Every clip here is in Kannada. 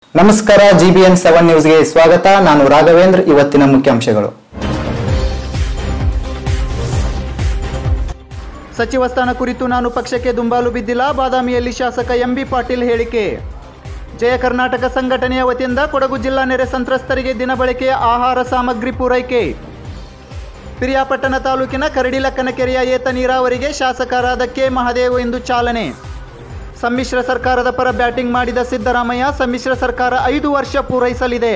ನಮಸ್ಕಾರ ಜಿಬಿಎನ್ ಸೆವೆನ್ ನ್ಯೂಸ್ಗೆ ಸ್ವಾಗತ ನಾನು ರಾಘವೇಂದ್ರ ಇವತ್ತಿನ ಮುಖ್ಯಾಂಶಗಳು ಸಚಿವ ಸ್ಥಾನ ಕುರಿತು ನಾನು ಪಕ್ಷಕ್ಕೆ ದುಂಬಾಲು ಬಿದ್ದಿಲ್ಲ ಬಾದಾಮಿಯಲ್ಲಿ ಶಾಸಕ ಎಂಬಿ ಪಾಟೀಲ್ ಹೇಳಿಕೆ ಜಯ ಕರ್ನಾಟಕ ಸಂಘಟನೆಯ ವತಿಯಿಂದ ಕೊಡಗು ಜಿಲ್ಲಾ ನೆರೆ ಸಂತ್ರಸ್ತರಿಗೆ ದಿನಬಳಕೆಯ ಆಹಾರ ಸಾಮಗ್ರಿ ಪೂರೈಕೆ ಪಿರಿಯಾಪಟ್ಟಣ ತಾಲೂಕಿನ ಕರಡಿಲಕ್ಕನಕೆರೆಯ ಏತ ನೀರಾವರಿಗೆ ಶಾಸಕರಾದ ಕೆ ಮಹದೇವ್ ಇಂದು ಚಾಲನೆ ಸಮ್ಮಿಶ್ರ ಸರ್ಕಾರದ ಪರ ಬ್ಯಾಟಿಂಗ್ ಮಾಡಿದ ಸಿದ್ದರಾಮಯ್ಯ ಸಮ್ಮಿಶ್ರ ಸರ್ಕಾರ ಐದು ವರ್ಷ ಪೂರೈಸಲಿದೆ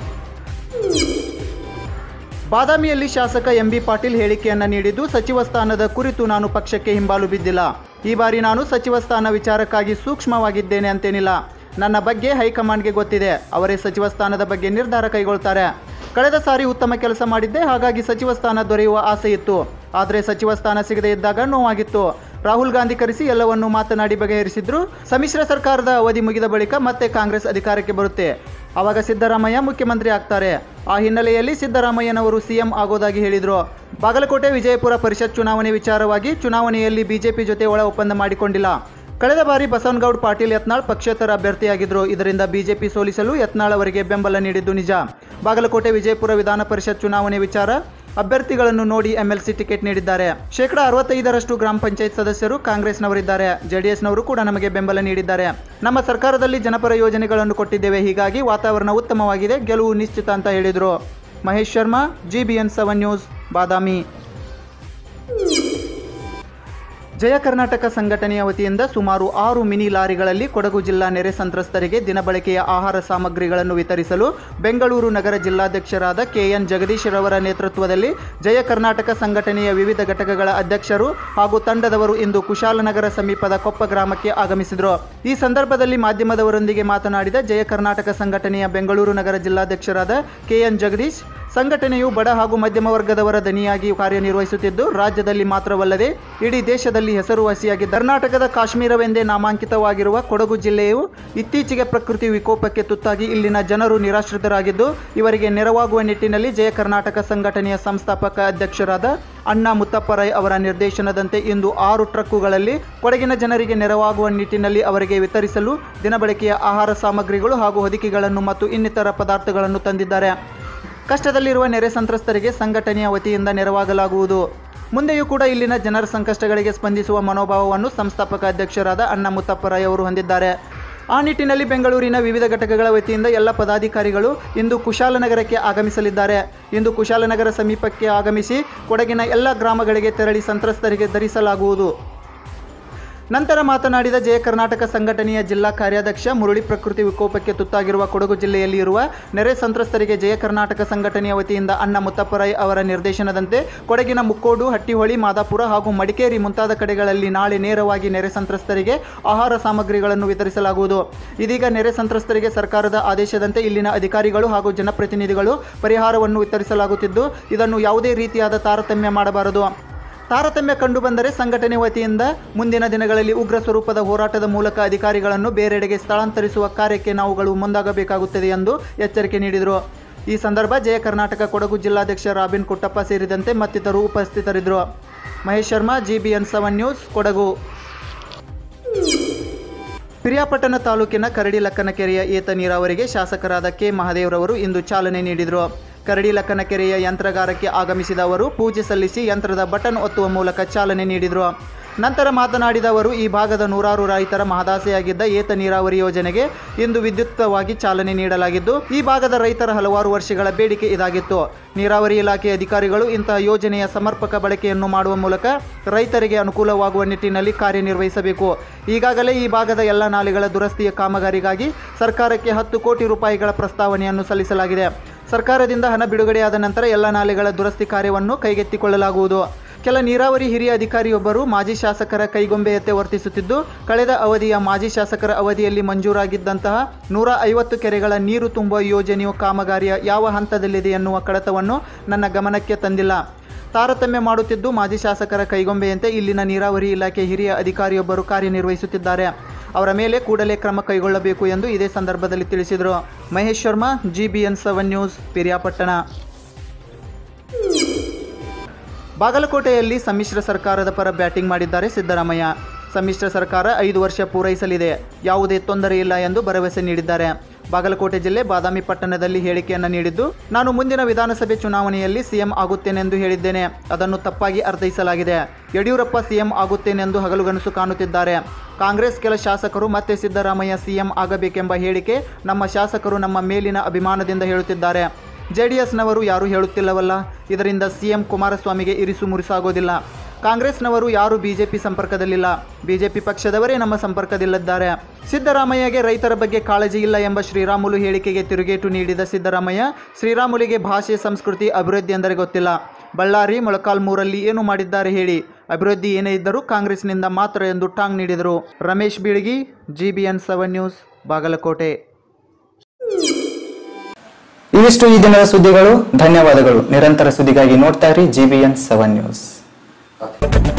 ಬಾದಾಮಿಯಲ್ಲಿ ಶಾಸಕ ಎಂಬಿ ಪಾಟೀಲ್ ಹೇಳಿಕೆಯನ್ನು ನೀಡಿದ್ದು ಸಚಿವ ಸ್ಥಾನದ ಕುರಿತು ನಾನು ಪಕ್ಷಕ್ಕೆ ಹಿಂಬಾಲು ಬಿದ್ದಿಲ್ಲ ಈ ಬಾರಿ ನಾನು ಸಚಿವ ಸ್ಥಾನ ವಿಚಾರಕ್ಕಾಗಿ ಸೂಕ್ಷ್ಮವಾಗಿದ್ದೇನೆ ಅಂತೇನಿಲ್ಲ ನನ್ನ ಬಗ್ಗೆ ಹೈಕಮಾಂಡ್ಗೆ ಗೊತ್ತಿದೆ ಅವರೇ ಸಚಿವ ಸ್ಥಾನದ ಬಗ್ಗೆ ನಿರ್ಧಾರ ಕೈಗೊಳ್ತಾರೆ ಕಳೆದ ಸಾರಿ ಉತ್ತಮ ಕೆಲಸ ಮಾಡಿದ್ದೆ ಹಾಗಾಗಿ ಸಚಿವ ಸ್ಥಾನ ದೊರೆಯುವ ಆಸೆ ಇತ್ತು ಆದರೆ ಸಚಿವ ಸ್ಥಾನ ಸಿಗದೇ ಇದ್ದಾಗ ನೋವಾಗಿತ್ತು ರಾಹುಲ್ ಗಾಂಧಿ ಕರೆಸಿ ಎಲ್ಲವನ್ನೂ ಮಾತನಾಡಿ ಬಗೆಹರಿಸಿದ್ರು ಸಮ್ಮಿಶ್ರ ಸರ್ಕಾರದ ಅವಧಿ ಮುಗಿದ ಬಳಿಕ ಮತ್ತೆ ಕಾಂಗ್ರೆಸ್ ಅಧಿಕಾರಕ್ಕೆ ಬರುತ್ತೆ ಆವಾಗ ಸಿದ್ದರಾಮಯ್ಯ ಮುಖ್ಯಮಂತ್ರಿ ಆಗ್ತಾರೆ ಆ ಹಿನ್ನೆಲೆಯಲ್ಲಿ ಸಿದ್ದರಾಮಯ್ಯನವರು ಸಿಎಂ ಆಗೋದಾಗಿ ಹೇಳಿದರು ಬಾಗಲಕೋಟೆ ವಿಜಯಪುರ ಪರಿಷತ್ ಚುನಾವಣೆ ವಿಚಾರವಾಗಿ ಚುನಾವಣೆಯಲ್ಲಿ ಬಿಜೆಪಿ ಜೊತೆ ಒಳ ಒಪ್ಪಂದ ಮಾಡಿಕೊಂಡಿಲ್ಲ ಕಳೆದ ಬಾರಿ ಬಸವನಗೌಡ ಪಾಟೀಲ್ ಯತ್ನಾಳ್ ಪಕ್ಷೇತರ ಅಭ್ಯರ್ಥಿಯಾಗಿದ್ದರು ಇದರಿಂದ ಬಿಜೆಪಿ ಸೋಲಿಸಲು ಯತ್ನಾಳ್ ಅವರಿಗೆ ಬೆಂಬಲ ನೀಡಿದ್ದು ನಿಜ ಬಾಗಲಕೋಟೆ ವಿಜಯಪುರ ವಿಧಾನ ಪರಿಷತ್ ಚುನಾವಣೆ ವಿಚಾರ ಅಭ್ಯರ್ಥಿಗಳನ್ನು ನೋಡಿ ಎಂಎಲ್ಸಿ ಟಿಕೆಟ್ ನೀಡಿದ್ದಾರೆ ಶೇಕಡಾ ಅರವತ್ತೈದರಷ್ಟು ಗ್ರಾಮ ಪಂಚಾಯತ್ ಸದಸ್ಯರು ಕಾಂಗ್ರೆಸ್ನವರಿದ್ದಾರೆ ಜೆಡಿಎಸ್ನವರು ಕೂಡ ನಮಗೆ ಬೆಂಬಲ ನೀಡಿದ್ದಾರೆ ನಮ್ಮ ಸರ್ಕಾರದಲ್ಲಿ ಜನಪರ ಯೋಜನೆಗಳನ್ನು ಕೊಟ್ಟಿದ್ದೇವೆ ಹೀಗಾಗಿ ವಾತಾವರಣ ಉತ್ತಮವಾಗಿದೆ ಗೆಲುವು ನಿಶ್ಚಿತ ಅಂತ ಹೇಳಿದರು Mahesh Sharma GBN seven news Badami Jaya Karnataka ಸಂಘಟನೆಯ ವತಿಯಿಂದ ಸುಮಾರು ಆರು ಮಿನಿ ಲಾರಿಗಳಲ್ಲಿ ಕೊಡಗು ಜಿಲ್ಲಾ ನೆರೆ ಸಂತ್ರಸ್ತರಿಗೆ ದಿನಬಳಕೆಯ ಆಹಾರ ಸಾಮಗ್ರಿಗಳನ್ನು ವಿತರಿಸಲು ಬೆಂಗಳೂರು ನಗರ ಜಿಲ್ಲಾಧ್ಯಕ್ಷರಾದ ಕೆಎನ್ ಜಗದೀಶ್ ರವರ ನೇತೃತ್ವದಲ್ಲಿ ಜಯ ಕರ್ನಾಟಕ ಸಂಘಟನೆಯ ವಿವಿಧ ಘಟಕಗಳ ಅಧ್ಯಕ್ಷರು ಹಾಗೂ ತಂಡದವರು ಇಂದು ಕುಶಾಲನಗರ ಸಮೀಪದ ಕೊಪ್ಪ ಗ್ರಾಮಕ್ಕೆ ಆಗಮಿಸಿದರು ಈ ಸಂದರ್ಭದಲ್ಲಿ ಮಾಧ್ಯಮದವರೊಂದಿಗೆ ಮಾತನಾಡಿದ ಜಯ ಕರ್ನಾಟಕ ಸಂಘಟನೆಯ ಬೆಂಗಳೂರು ನಗರ ಜಿಲ್ಲಾಧ್ಯಕ್ಷರಾದ ಕೆಎನ್ ಜಗದೀಶ್ ಸಂಘಟನೆಯು ಬಡ ಹಾಗೂ ಮಧ್ಯಮ ವರ್ಗದವರ ದನಿಯಾಗಿ ಕಾರ್ಯನಿರ್ವಹಿಸುತ್ತಿದ್ದು ರಾಜ್ಯದಲ್ಲಿ ಮಾತ್ರವಲ್ಲದೆ ಇಡೀ ದೇಶದಲ್ಲಿ ಹೆಸರುವಾಸಿಯಾಗಿ ಕರ್ನಾಟಕದ ಕಾಶ್ಮೀರವೆಂದೇ ನಾಮಾಂಕಿತವಾಗಿರುವ ಕೊಡಗು ಜಿಲ್ಲೆಯು ಇತ್ತೀಚೆಗೆ ಪ್ರಕೃತಿ ವಿಕೋಪಕ್ಕೆ ತುತ್ತಾಗಿ ಇಲ್ಲಿನ ಜನರು ನಿರಾಶ್ರಿತರಾಗಿದ್ದು ಇವರಿಗೆ ನೆರವಾಗುವ ನಿಟ್ಟಿನಲ್ಲಿ ಜಯ ಕರ್ನಾಟಕ ಸಂಘಟನೆಯ ಸಂಸ್ಥಾಪಕ ಅಧ್ಯಕ್ಷರಾದ ಅಣ್ಣಾ ಮುತ್ತಪ್ಪರೈ ಅವರ ನಿರ್ದೇಶನದಂತೆ ಇಂದು ಆರು ಟ್ರಕ್ಕುಗಳಲ್ಲಿ ಕೊಡಗಿನ ಜನರಿಗೆ ನೆರವಾಗುವ ನಿಟ್ಟಿನಲ್ಲಿ ಅವರಿಗೆ ವಿತರಿಸಲು ದಿನಬಳಕೆಯ ಆಹಾರ ಸಾಮಗ್ರಿಗಳು ಹಾಗೂ ಹೊದಿಕೆಗಳನ್ನು ಮತ್ತು ಇನ್ನಿತರ ಪದಾರ್ಥಗಳನ್ನು ತಂದಿದ್ದಾರೆ ಕಷ್ಟದಲ್ಲಿರುವ ನೆರೆ ಸಂತ್ರಸ್ತರಿಗೆ ಸಂಘಟನೆಯ ವತಿಯಿಂದ ನೆರವಾಗಲಾಗುವುದು ಮುಂದೆಯೂ ಕೂಡ ಇಲ್ಲಿನ ಜನರ ಸಂಕಷ್ಟಗಳಿಗೆ ಸ್ಪಂದಿಸುವ ಮನೋಭಾವವನ್ನು ಸಂಸ್ಥಾಪಕ ಅಧ್ಯಕ್ಷರಾದ ಅಣ್ಣ ಮುತ್ತಪ್ಪರಾಯ್ ಅವರು ಹೊಂದಿದ್ದಾರೆ ಆ ನಿಟ್ಟಿನಲ್ಲಿ ಬೆಂಗಳೂರಿನ ವಿವಿಧ ಘಟಕಗಳ ವತಿಯಿಂದ ಎಲ್ಲ ಪದಾಧಿಕಾರಿಗಳು ಇಂದು ಕುಶಾಲನಗರಕ್ಕೆ ಆಗಮಿಸಲಿದ್ದಾರೆ ಇಂದು ಕುಶಾಲನಗರ ಸಮೀಪಕ್ಕೆ ಆಗಮಿಸಿ ಕೊಡಗಿನ ಎಲ್ಲ ಗ್ರಾಮಗಳಿಗೆ ತೆರಳಿ ಸಂತ್ರಸ್ತರಿಗೆ ಧರಿಸಲಾಗುವುದು ನಂತರ ಮಾತನಾಡಿದ ಜಯ ಕರ್ನಾಟಕ ಸಂಘಟನೆಯ ಜಿಲ್ಲಾ ಕಾರ್ಯಾಧ್ಯಕ್ಷ ಮುರಳಿ ಪ್ರಕೃತಿ ವಿಕೋಪಕ್ಕೆ ತುತ್ತಾಗಿರುವ ಕೊಡಗು ಜಿಲ್ಲೆಯಲ್ಲಿ ಇರುವ ನೆರೆ ಸಂತ್ರಸ್ತರಿಗೆ ಜಯ ಕರ್ನಾಟಕ ಸಂಘಟನೆಯ ವತಿಯಿಂದ ಅಣ್ಣ ಮುತ್ತಪ್ಪರೈ ಅವರ ನಿರ್ದೇಶನದಂತೆ ಕೊಡಗಿನ ಮುಕ್ಕೋಡು ಹಟ್ಟಿಹೊಳಿ ಮಾದಾಪುರ ಹಾಗೂ ಮಡಿಕೇರಿ ಮುಂತಾದ ಕಡೆಗಳಲ್ಲಿ ನಾಳೆ ನೇರವಾಗಿ ನೆರೆ ಸಂತ್ರಸ್ತರಿಗೆ ಆಹಾರ ಸಾಮಗ್ರಿಗಳನ್ನು ವಿತರಿಸಲಾಗುವುದು ಇದೀಗ ನೆರೆ ಸಂತ್ರಸ್ತರಿಗೆ ಸರ್ಕಾರದ ಆದೇಶದಂತೆ ಇಲ್ಲಿನ ಅಧಿಕಾರಿಗಳು ಹಾಗೂ ಜನಪ್ರತಿನಿಧಿಗಳು ಪರಿಹಾರವನ್ನು ವಿತರಿಸಲಾಗುತ್ತಿದ್ದು ಇದನ್ನು ಯಾವುದೇ ರೀತಿಯಾದ ತಾರತಮ್ಯ ಮಾಡಬಾರದು ತಾರತಮ್ಯ ಕಂಡುಬಂದರೆ ಸಂಘಟನೆ ವತಿಯಿಂದ ಮುಂದಿನ ದಿನಗಳಲ್ಲಿ ಉಗ್ರ ಸ್ವರೂಪದ ಹೋರಾಟದ ಮೂಲಕ ಅಧಿಕಾರಿಗಳನ್ನು ಬೇರೆಡೆಗೆ ಸ್ಥಳಾಂತರಿಸುವ ಕಾರ್ಯಕ್ಕೆ ನಾವುಗಳು ಮುಂದಾಗಬೇಕಾಗುತ್ತದೆ ಎಂದು ಎಚ್ಚರಿಕೆ ನೀಡಿದರು ಈ ಸಂದರ್ಭ ಜಯ ಕರ್ನಾಟಕ ಕೊಡಗು ಜಿಲ್ಲಾಧ್ಯಕ್ಷ ರಾಬಿನ್ ಕುಟ್ಟಪ್ಪ ಸೇರಿದಂತೆ ಮತ್ತಿತರರು ಉಪಸ್ಥಿತರಿದ್ದರು Mahesh Sharma GBN seven news Kodagu Piriyapatna ತಾಲೂಕಿನ ಕರಡಿ ಲಕ್ಕನಕೆರೆಯ ಏತ ನೀರಾವರಿಗೆ ಶಾಸಕರಾದ ಕೆ ಮಹದೇವ್ರವರು ಇಂದು ಚಾಲನೆ ನೀಡಿದರು ಕರಡಿ ಲಕ್ಕನಕೆರೆಯ ಯಂತ್ರಗಾರಕ್ಕೆ ಆಗಮಿಸಿದ ಅವರು ಪೂಜೆ ಸಲ್ಲಿಸಿ ಯಂತ್ರದ ಬಟನ್ ಒತ್ತುವ ಮೂಲಕ ಚಾಲನೆ ನೀಡಿದರು ನಂತರ ಮಾತನಾಡಿದ ಅವರು ಈ ಭಾಗದ ನೂರಾರು ರೈತರ ಮಹದಾಸೆಯಾಗಿದ್ದ ಏತ ನೀರಾವರಿ ಯೋಜನೆಗೆ ಇಂದು ವಿದ್ಯುಕ್ತವಾಗಿ ಚಾಲನೆ ನೀಡಲಾಗಿದ್ದು ಈ ಭಾಗದ ರೈತರ ಹಲವಾರು ವರ್ಷಗಳ ಬೇಡಿಕೆ ಇದಾಗಿತ್ತು ನೀರಾವರಿ ಇಲಾಖೆ ಅಧಿಕಾರಿಗಳು ಇಂತಹ ಯೋಜನೆಯ ಸಮರ್ಪಕ ಬಳಕೆಯನ್ನು ಮಾಡುವ ಮೂಲಕ ರೈತರಿಗೆ ಅನುಕೂಲವಾಗುವ ನಿಟ್ಟಿನಲ್ಲಿ ಕಾರ್ಯನಿರ್ವಹಿಸಬೇಕು ಈಗಾಗಲೇ ಈ ಭಾಗದ ಎಲ್ಲ ನಾಲೆಗಳ ದುರಸ್ತಿಯ ಕಾಮಗಾರಿಗಾಗಿ ಸರ್ಕಾರಕ್ಕೆ ಹತ್ತು ಕೋಟಿ ರೂಪಾಯಿಗಳ ಪ್ರಸ್ತಾವನೆಯನ್ನು ಸಲ್ಲಿಸಲಾಗಿದೆ ಸರ್ಕಾರದಿಂದ ಹಣ ಬಿಡುಗಡೆಯಾದ ನಂತರ ಎಲ್ಲ ನಾಲೆಗಳ ದುರಸ್ತಿ ಕಾರ್ಯವನ್ನು ಕೈಗೆತ್ತಿಕೊಳ್ಳಲಾಗುವುದು ಕೆಲ ನೀರಾವರಿ ಹಿರಿಯ ಅಧಿಕಾರಿಯೊಬ್ಬರು ಮಾಜಿ ಶಾಸಕರ ಕೈಗೊಂಬೆಯಂತೆ ವರ್ತಿಸುತ್ತಿದ್ದು ಕಳೆದ ಅವಧಿಯ ಮಾಜಿ ಶಾಸಕರ ಅವಧಿಯಲ್ಲಿ ಮಂಜೂರಾಗಿದ್ದಂತಹ ನೂರ ಐವತ್ತು ಕೆರೆಗಳ ನೀರು ತುಂಬುವ ಯೋಜನೆಯು ಕಾಮಗಾರಿಯ ಯಾವ ಹಂತದಲ್ಲಿದೆ ಎನ್ನುವ ಕಡತವನ್ನು ನನ್ನ ಗಮನಕ್ಕೆ ತಂದಿಲ್ಲ ತಾರತಮ್ಯ ಮಾಡುತ್ತಿದ್ದು ಮಾಜಿ ಶಾಸಕರ ಕೈಗೊಂಬೆಯಂತೆ ಇಲ್ಲಿನ ನೀರಾವರಿ ಇಲಾಖೆ ಹಿರಿಯ ಅಧಿಕಾರಿಯೊಬ್ಬರು ಕಾರ್ಯನಿರ್ವಹಿಸುತ್ತಿದ್ದಾರೆ ಅವರ ಮೇಲೆ ಕೂಡಲೇ ಕ್ರಮ ಕೈಗೊಳ್ಳಬೇಕು ಎಂದು ಇದೇ ಸಂದರ್ಭದಲ್ಲಿ ತಿಳಿಸಿದರು Mahesh Sharma GBN seven news Piriyapatna ಬಾಗಲಕೋಟೆಯಲ್ಲಿ ಸಮ್ಮಿಶ್ರ ಸರ್ಕಾರದ ಪರ ಬ್ಯಾಟಿಂಗ್ ಮಾಡಿದ್ದಾರೆ ಸಿದ್ದರಾಮಯ್ಯ ಸಮ್ಮಿಶ್ರ ಸರ್ಕಾರ ಐದು ವರ್ಷ ಪೂರೈಸಲಿದೆ ಯಾವುದೇ ತೊಂದರೆ ಇಲ್ಲ ಎಂದು ಭರವಸೆ ನೀಡಿದ್ದಾರೆ ಬಾಗಲಕೋಟೆ ಜಿಲ್ಲೆ ಬಾದಾಮಿ ಪಟ್ಟಣದಲ್ಲಿ ಹೇಳಿಕೆಯನ್ನು ನೀಡಿದ್ದು ನಾನು ಮುಂದಿನ ವಿಧಾನಸಭೆ ಚುನಾವಣೆಯಲ್ಲಿ ಸಿಎಂ ಆಗುತ್ತೇನೆಂದು ಹೇಳಿದ್ದೇನೆ ಅದನ್ನು ತಪ್ಪಾಗಿ ಅರ್ಥೈಸಲಾಗಿದೆ ಯಡಿಯೂರಪ್ಪ ಸಿಎಂ ಆಗುತ್ತೇನೆಂದು ಹಗಲುಗನಸು ಕಾಣುತ್ತಿದ್ದಾರೆ ಕಾಂಗ್ರೆಸ್ ಕೆಲ ಶಾಸಕರು ಮತ್ತೆ ಸಿದ್ದರಾಮಯ್ಯ ಸಿಎಂ ಆಗಬೇಕೆಂಬ ಹೇಳಿಕೆ ನಮ್ಮ ಶಾಸಕರು ನಮ್ಮ ಮೇಲಿನ ಅಭಿಮಾನದಿಂದ ಹೇಳುತ್ತಿದ್ದಾರೆ ಜೆಡಿಎಸ್ನವರು ಯಾರೂ ಹೇಳುತ್ತಿಲ್ಲವಲ್ಲ ಇದರಿಂದ ಸಿಎಂ ಕುಮಾರಸ್ವಾಮಿಗೆ ಇರಿಸು ಮುರಿಸಾಗೋದಿಲ್ಲ ಕಾಂಗ್ರೆಸ್ನವರು ಯಾರು ಬಿಜೆಪಿ ಸಂಪರ್ಕದಲ್ಲಿಲ್ಲ ಬಿಜೆಪಿ ಪಕ್ಷದವರೇ ನಮ್ಮ ಸಂಪರ್ಕದಲ್ಲಿದ್ದಾರೆ ಸಿದ್ದರಾಮಯ್ಯಗೆ ರೈತರ ಬಗ್ಗೆ ಕಾಳಜಿ ಇಲ್ಲ ಎಂಬ ಶ್ರೀರಾಮುಲು ಹೇಳಿಕೆಗೆ ತಿರುಗೇಟು ನೀಡಿದ ಸಿದ್ದರಾಮಯ್ಯ ಶ್ರೀರಾಮುಲಿಗೆ ಭಾಷೆ ಸಂಸ್ಕೃತಿ ಅಭಿವೃದ್ಧಿ ಎಂದರೆ ಗೊತ್ತಿಲ್ಲ ಬಳ್ಳಾರಿ ಮೊಳಕಾಲ್ಮೂರಲ್ಲಿ ಏನು ಮಾಡಿದ್ದಾರೆ ಹೇಳಿ ಅಭಿವೃದ್ಧಿ ಏನೇ ಇದ್ದರೂ ಕಾಂಗ್ರೆಸ್ನಿಂದ ಮಾತ್ರ ಎಂದು ಟಾಂಗ್ ನೀಡಿದರು Ramesh Bilagi GBN seven news Bagalkote ಇವಿಷ್ಟು ಈ ದಿನದ ಸುದ್ದಿಗಳು ಧನ್ಯವಾದಗಳು ನಿರಂತರ ಸುದ್ದಿಗಾಗಿ ನೋಡ್ತಾ ಇರಿ ಜಿಬಿಎನ್ ಸೆವೆನ್ ನ್ಯೂಸ್